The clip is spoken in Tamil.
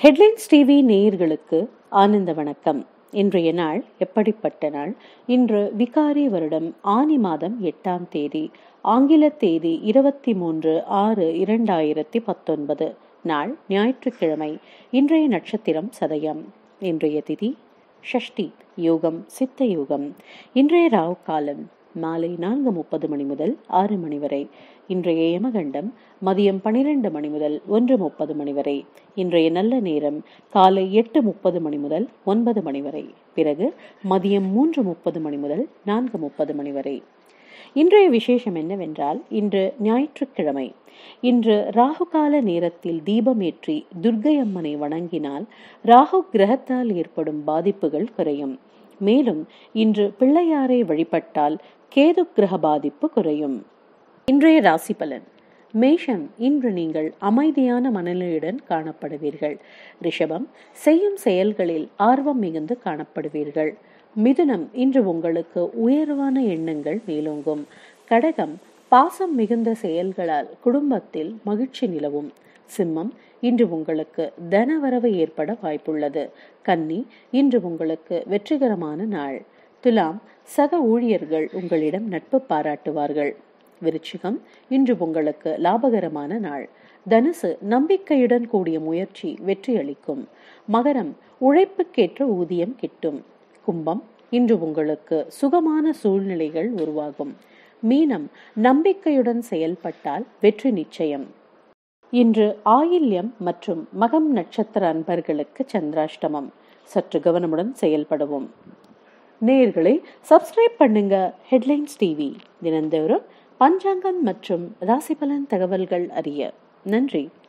ஹெட்லைன்ஸ் டிவி நேயர்களுக்கு ஆனந்த வணக்கம் இன்றைய நாள் எப்படிப்பட்ட நாள் இன்று விகாரி வருடம் ஆனி மாதம் எட்டாம் தேதி ஆங்கில தேதி இருபத்தி மூன்று ஆறு இரண்டாயிரத்தி பத்தொன்பது நாள் ஞாயிற்றுக்கிழமை இன்றைய நட்சத்திரம் சதயம் இன்றைய திதி ஷஷ்டி யோகம் சித்த யோகம் இன்றைய ராவ் காலம் மாலை நான்கு முப்பது மணி முதல் ஆறு மணி வரை இன்றைய யமகண்டம் மதியம் பனிரெண்டு மணி முதல் ஒன்று முப்பது மணி வரை இன்றைய நல்ல நேரம் காலை எட்டு முப்பது மணி முதல் ஒன்பது மணி வரை பிறகு மதியம் மூன்று முப்பது மணி முதல் நான்கு முப்பது மணி வரை இன்றைய விசேஷம் என்னவென்றால் இன்று ஞாயிற்றுக்கிழமை இன்று ராகுகால நேரத்தில் தீபமேற்றி துர்க்கை அம்மனை வணங்கினால் ராகு கிரகத்தால் ஏற்படும் பாதிப்புகள் குறையும் மேலும் இன்று பிள்ளையாரை வழிபட்டால் கேது கிரக பாதிப்பு குறையும் இன்றைய ராசி பலன் மேஷம் இன்று நீங்கள் அமைதியான மனநிலையுடன் காணப்படுவீர்கள் ரிஷபம் செய்யும் செயல்களில் ஆர்வம் மிகுந்து காணப்படுவீர்கள் மிதுனம் இன்று உங்களுக்கு உயர்வான எண்ணங்கள் மேலோங்கும் கடகம் பாசம் மிகுந்த செயல்களால் குடும்பத்தில் மகிழ்ச்சி நிலவும் சிம்மம் இன்று உங்களுக்கு தனவரவு ஏற்பட வாய்ப்புள்ளது கன்னி இன்று உங்களுக்கு வெற்றிகரமான நாள் துலாம் சக ஊழியர்கள் உங்களிடம் நட்பு பாராட்டுவார்கள் விருச்சிகம் இன்று உங்களுக்கு லாபகரமான நாள் தனுசு நம்பிக்கையுடன் கூடிய முயற்சி வெற்றியளிக்கும் மகரம் உழைப்புக்கேற்ற ஊதியம் கிட்டும் கும்பம் இன்று உங்களுக்கு சுகமான சூழ்நிலைகள் உருவாகும் மீனம் நம்பிக்கையுடன் செயல்பட்டால் வெற்றி நிச்சயம் இன்று ஆயில்யம் மற்றும் மகம் நட்சத்திர அன்பர்களுக்கு சந்திராஷ்டமம் சற்று கவனமுடன் செயல்படவும் நேர்களை சப்ஸ்கிரைப் பண்ணுங்க ஹெட்லைன்ஸ் டிவி தினந்தோறும் பஞ்சாங்கம் மற்றும் ராசிபலன் தகவல்கள் அறிய நன்றி